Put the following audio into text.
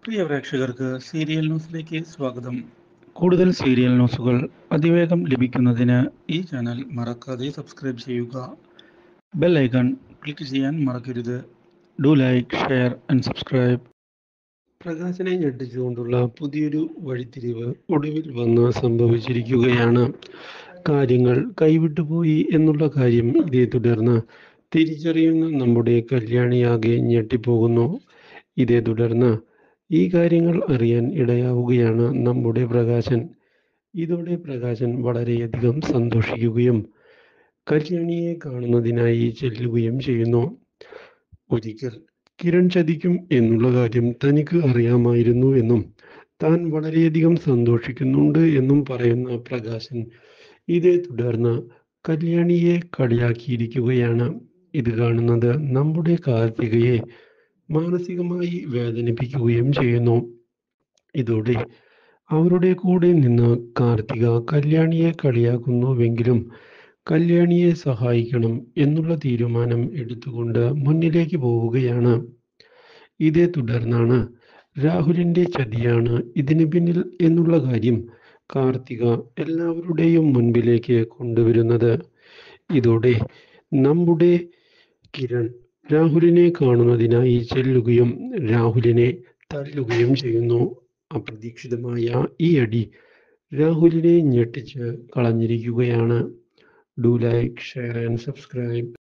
പ്രിയ പ്രേക്ഷകർക്ക് സീരിയൽ ന്യൂസിലേക്ക് സ്വാഗതം കൂടുതൽ സീരിയൽ ന്യൂസുകൾ അതിവേഗം ലഭിക്കുന്നതിന് ഈ ചാനൽ മറക്കാതെ സബ്സ്ക്രൈബ് ചെയ്യുക ബെൽ ഐക്കൺ ക്ലിക്ക് ചെയ്യാൻ മറക്കരുത് do like share and subscribe പ്രകാശനെ ഞെട്ടിച്ചുകൊണ്ടുള്ള പുതിയൊരു വഴിത്തിരിവ് ഒടുവിൽ വന്ന് സംഭവിച്ചിരിക്കുകയാണ് കാര്യങ്ങൾ കൈവിട്ടുപോയി എന്നുള്ള കാര്യം ഇതേ തുടർന്ന് തിരിച്ചറിയുന്ന നമ്മുടെ കല്യാണിയാകെ ഞെട്ടിപ്പോകുന്നു ഇതേ തുടർന്ന് ഈ കാര്യങ്ങൾ അറിയാൻ ഇടയാവുകയാണ് നമ്മുടെ പ്രകാശൻ ഇതോടെ പ്രകാശൻ വളരെയധികം സന്തോഷിക്കുകയും കല്യാണിയെ കാണുന്നതിനായി ചെല്ലുകയും ചെയ്യുന്നു ഒരിക്കൽ കിരൺ ചതിക്കും എന്നുള്ള കാര്യം തനിക്ക് അറിയാമായിരുന്നു എന്നും താൻ വളരെയധികം സന്തോഷിക്കുന്നുണ്ട് എന്നും പറയുന്ന പ്രകാശൻ ഇതേ തുടർന്ന് കല്യാണിയെ കളിയാക്കിയിരിക്കുകയാണ് ഇത് കാണുന്നത് നമ്മുടെ കാർത്തികയെ മാനസികമായി വേദനിപ്പിക്കുകയും ചെയ്യുന്നു ഇതോടെ അവരുടെ കൂടെ നിന്ന് കാർത്തിക കല്യാണിയെ കളിയാക്കുന്നുവെങ്കിലും കല്യാണിയെ സഹായിക്കണം എന്നുള്ള തീരുമാനം എടുത്തുകൊണ്ട് മുന്നിലേക്ക് പോവുകയാണ് ഇതേ തുടർന്നാണ് രാഹുലിന്റെ ചതിയാണ് ഇതിന് പിന്നിൽ എന്നുള്ള കാര്യം കാർത്തിക എല്ലാവരുടെയും മുൻപിലേക്ക് കൊണ്ടുവരുന്നത് ഇതോടെ നമ്മുടെ കിരൺ രാഹുലിനെ കാണുന്നതിനായി ചെല്ലുകയും രാഹുലിനെ തല്ലുകയും ചെയ്യുന്നു അപ്രതീക്ഷിതമായ ഈ അടി രാഹുലിനെ ഞെട്ടിച്ച് കളഞ്ഞിരിക്കുകയാണ് do like share and subscribe